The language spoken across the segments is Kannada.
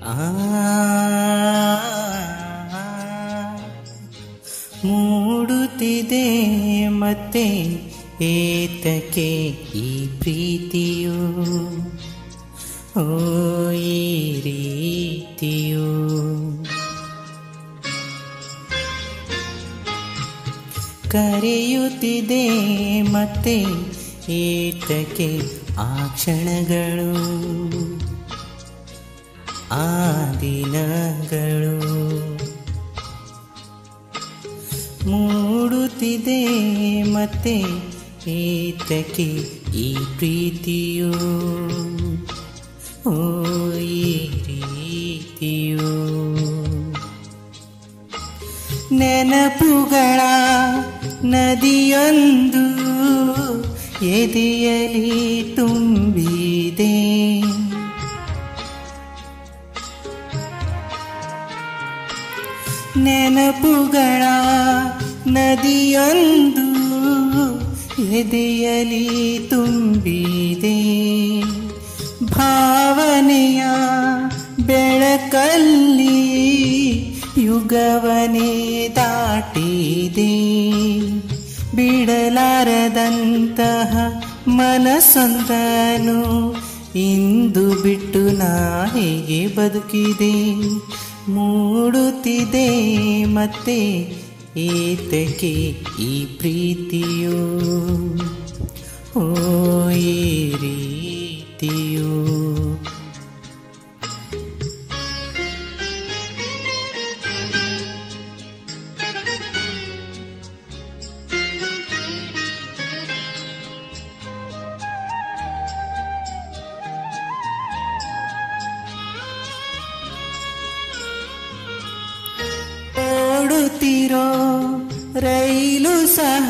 ಆ ಮೂಡುತ್ತಿದೆ ಮತ್ತೆ ಏತಕ್ಕೆ ಈ ಪ್ರೀತಿಯು ಓ ಈ ರೀತಿಯು ಕರೆಯುತ್ತಿದೆ ಮತ್ತೆ ಏತಕ್ಕೆ ಆ ಕ್ಷಣಗಳು ಆ ದಿನಗಳು ಮೂಡುತ್ತಿದೆ ಮತ್ತೆ ಏತಕ್ಕೆ ಈ ಪ್ರೀತಿಯು ಓ ಈ ರೀತಿಯು ನೆನಪುಗಳ ನದಿಯೊಂದು ಎದೆಯಲಿ ತುಂಬಿದೆ ನೆನಪುಗಳ ನದಿಯೊಂದು ಎದೆಯಲಿ ತುಂಬಿದೆ ಭಾವನೆಯ ಬೆಳಕಲ್ಲಿ ಯುಗವನೇ ದಾಟಿದೆ ಬಿಡಲಾರದಂತಹ ಮನಸ್ಸೊಂದನು ಇಂದು ಬಿಟ್ಟು ನಾ ಹೇಗೆ ಬದುಕಿದೆ ಮೂಡುತ್ತಿದೆ ಮತ್ತೆ ಏತಕ್ಕೆ ಈ ಪ್ರೀತಿಯು ಓ ಈ ರೀತಿಯು ಓಡುತ್ತಿರೋ ರೈಲು ಸಹ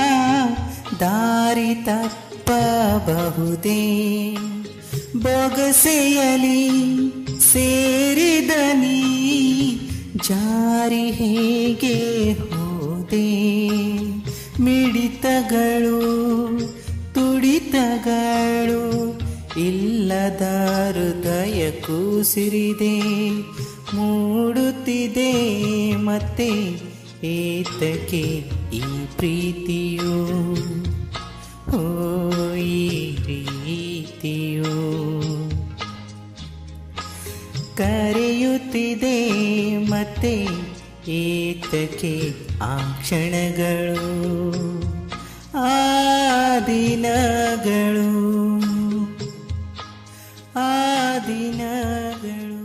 ದಾರಿ ತಪ್ಪಬಹುದೇ ಬೊಗಸೆಯಲಿ ಸೇರಿದ ನೀ ಜಾರಿ ಹೇಗೆ ಹೋದೆ ಮಿಡಿತಗಳು ತುಡಿತಗಳು ಇಲ್ಲದ ಹೃದಯ ಕೂಸಿರಿದೆ ಮೂಡುತ್ತಿದೆ ಮತ್ತೆ ಏತಕ್ಕೆ ಈ ಪ್ರೀತಿಯು ಓ ಈ ರೀತಿಯು ಕರೆಯುತ್ತಿದೆ ಮತ್ತೆ ಏತಕ್ಕೆ ಆ ಕ್ಷಣಗಳು ಆ ದಿನಗಳು ಆ ದಿನಗಳು